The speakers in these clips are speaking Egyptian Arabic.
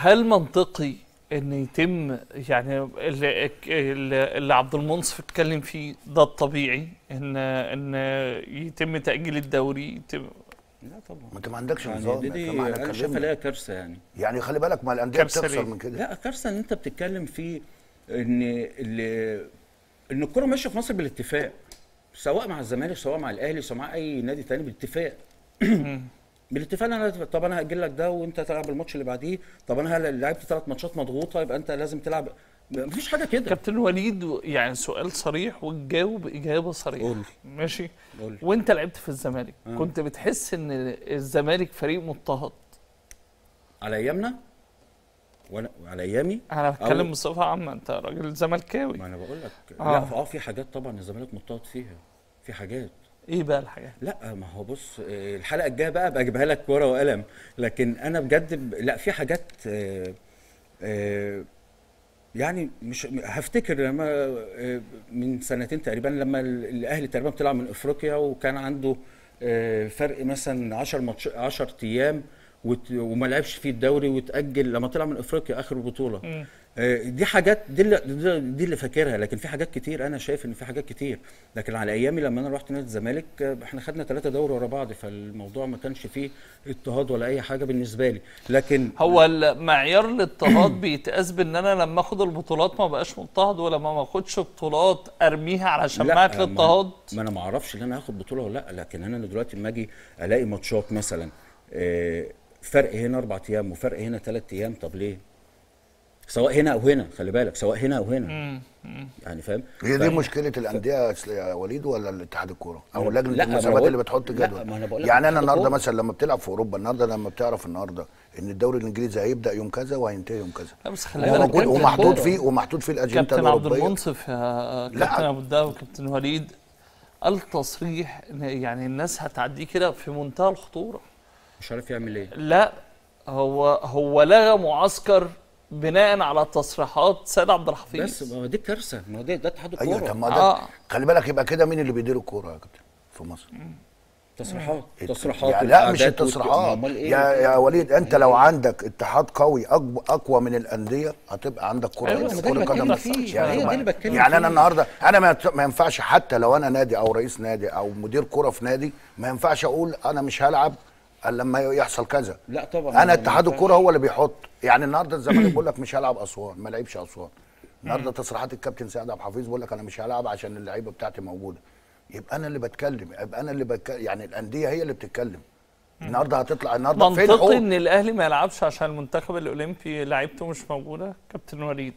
هل منطقي ان يتم يعني اللي, اللي اللي عبد المنصف اتكلم فيه ده الطبيعي ان ان يتم تاجيل الدوري يتم لا طبعا ما انت ما عندكش يعني نظام دي, دي كما احنا انا شايفها اتكلمنا. ليها كارثه يعني يعني خلي بالك ما الانديه كارثة بتخسر ليه؟ من كده لا كارثه ان انت بتتكلم في ان اللي ان الكره ماشيه في مصر بالاتفاق سواء مع الزمالك سواء مع الاهلي سواء مع اي نادي تاني بالاتفاق بالاتفاق انا طب انا هاجل لك ده وانت تلعب الماتش اللي بعديه طب انا هل- لعبت ثلاث ماتشات مضغوطه يبقى انت لازم تلعب مفيش حاجه كده كابتن وليد يعني سؤال صريح وتجاوب اجابه صريحه قول. ماشي قول. وانت لعبت في الزمالك آه. كنت بتحس ان الزمالك فريق مضطهد على ايامنا وانا على ايامي انا بتكلم أو- بصفه عامه انت راجل زملكاوي ما انا بقول لك آه. لا اه في حاجات طبعا الزمالك مضطهد فيها في حاجات ايه بقى الحاجات لا ما هو بص آه، الحلقه الجايه بقى ابقى اجيبها لك ورقه وقلم لكن انا بجد ب- لا في حاجات آه، آه، يعني مش هفتكر لما آه، من سنتين تقريبا لما ال- الاهلي تقريبا بتلعب من افريقيا وكان عنده آه، فرق مثلا 10 ماتش 10 ايام وت- وما لعبش فيه الدوري وتاجل لما طلع من افريقيا اخر البطوله آه، دي حاجات دي اللي دي- دي اللي فاكرها لكن في حاجات كتير انا شايف ان في حاجات كتير لكن على ايامي لما انا رحت نادي الزمالك آه، احنا خدنا ثلاثة دوري ورا بعض فالموضوع ما كانش فيه اضطهاد ولا اي حاجه بالنسبه لي لكن هو معيار الاضطهاد بيتقاس بان انا لما اخد البطولات ما بقاش مضطهد ولما ما اخدش بطولات ارميها على شماعه ما- الاضطهاد ما انا ما اعرفش ان انا هاخد بطوله ولا لا لكن انا دلوقتي لما اجي الاقي ماتشات مثلا آه، فرق هنا اربع ايام وفرق هنا ثلاث ايام طب ليه؟ سواء هنا او هنا خلي بالك سواء هنا او هنا يعني فاهم؟ هي دي ف- مشكله الانديه يا وليد ولا الاتحاد الكوره او لا، لجنه ما أنا المسابقات بقول- اللي بتحط لا، جدول ما أنا بقول لك يعني انا الاتحاد النهارده الكورة. مثلا لما بتلعب في اوروبا النهارده لما بتعرف النهارده ان الدوري الانجليزي هيبدا يوم كذا وهينتهي يوم كذا لا بس خلي هو بالك موجود كابتن ومحطوط كورة. فيه ومحطوط فيه الاجنده كابتن عبد الاوروبيه المنصف يا لا. كابتن ابو الدهب وكابتن وليد قال تصريح إن يعني الناس هتعديه كده في منتهى الخطوره مش عارف يعمل ايه لا هو هو لغى معسكر بناء على تصريحات سيد عبد الحفيظ بس ما هو دي كارثه ما هو ده ده اتحاد ايوه الكوره طب ما ده آه. خلي بالك يبقى كده مين اللي بيدير الكوره يا كابتن في مصر تصريحات تصريحات يعني لا مش وقعدات وت- التصريحات امال ايه يا يا وليد انت لو عندك اتحاد قوي أكب- اقوى من الانديه هتبقى عندك كره أيوة، كرة ما ده اللي قدم بتكلم بس. فيه، يعني هي دي ما- اللي بتكلم يعني انا فيه. النهارده انا ما يت- ما ينفعش حتى لو انا نادي او رئيس نادي او مدير كره في نادي ما ينفعش اقول انا مش هلعب الا لما يحصل كذا لا طبعا انا ما اتحاد ينفعش. الكوره هو اللي بيحط يعني النهارده الزمالك بيقول لك مش هلعب اسوان ما لعبش اسوان النهارده تصريحات الكابتن سعد عبد الحفيظ بيقول لك انا مش هلعب عشان اللعيبه بتاعتي موجوده يبقى انا اللي بتكلم يبقى انا اللي بتكلم يعني الانديه هي اللي بتتكلم النهارده هتطلع النهارده فين منطقي حقوق ان الاهلي ما يلعبش عشان المنتخب الاولمبي لعيبته مش موجوده كابتن وليد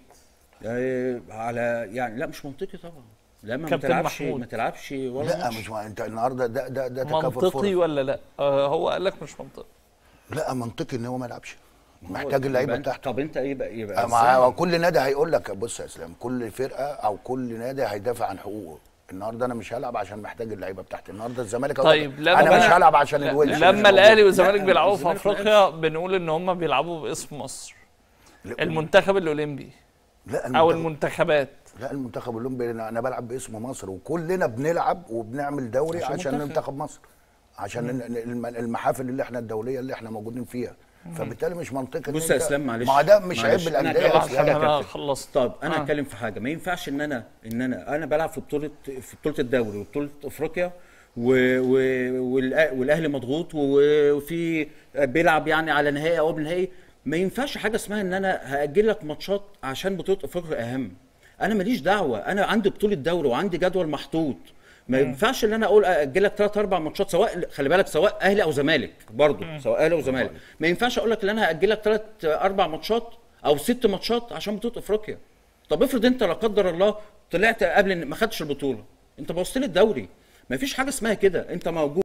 آه، على يعني لا مش منطقي طبعا لا ما كابتن تلعبش محمود. ما تلعبش ولا لا ماتش. مش ما انت النهارده ده ده ده تكافؤ منطقي فرص ولا لا آه هو قال لك مش منطقي لا منطقي ان هو ما يلعبش هو- محتاج اللعيبه يبقى أنت- بتاعته طب انت ايه بقى يبقى مع إزاي؟ كل نادي هيقول لك بص يا اسلام كل فرقه او كل نادي هيدافع عن حقوقه النهارده انا مش هلعب عشان محتاج اللعيبه بتاعتي النهارده الزمالك هيقول طيب لك لما انا مش بقى- هلعب عشان لا، الونش مش لما موجود. الاهلي والزمالك لا، بيلعبوا في الزمالك ما افريقيا بنقول ان هم بيلعبوا باسم مصر لا، المنتخب الاولمبي لا او المنتخب المنتخبات لا المنتخب الاولمبي انا أنا بلعب باسم مصر وكلنا بنلعب وبنعمل دوري عشان عشان منتخب. منتخب مصر عشان ال- الم- المحافل اللي احنا الدوليه اللي احنا موجودين فيها فبالتالي مش منطقي إن بص يا أنت- اسلام معلش ما هو ده مش معلش، عيب أنا الانديه هتكلم يا في حاجة اسلام يا انا كابتن. خلصت طب انا آه. هتكلم في حاجه ما ينفعش ان انا ان انا انا بلعب في بطوله في بطوله الدوري وبطوله افريقيا و... و... والأ- والاهلي مضغوط و- وفي بيلعب يعني على نهائي او قبل نهائي ما ينفعش حاجه اسمها ان انا هاجل لك ماتشات عشان بطوله افريقيا اهم انا ماليش دعوه انا عندي بطوله دوري وعندي جدول محطوط ما ينفعش ان انا اقول اجل لك ثلاث اربع ماتشات سواء خلي بالك سواء اهلي او زمالك برضه سواء اهلي او زمالك ما ينفعش اقول لك ان انا هاجل لك ثلاث اربع ماتشات او ست ماتشات عشان بطوله افريقيا طب افرض انت لا قدر الله طلعت قبل إن- ما خدتش البطوله انت بوظت لي الدوري ما فيش حاجه اسمها كده انت موجود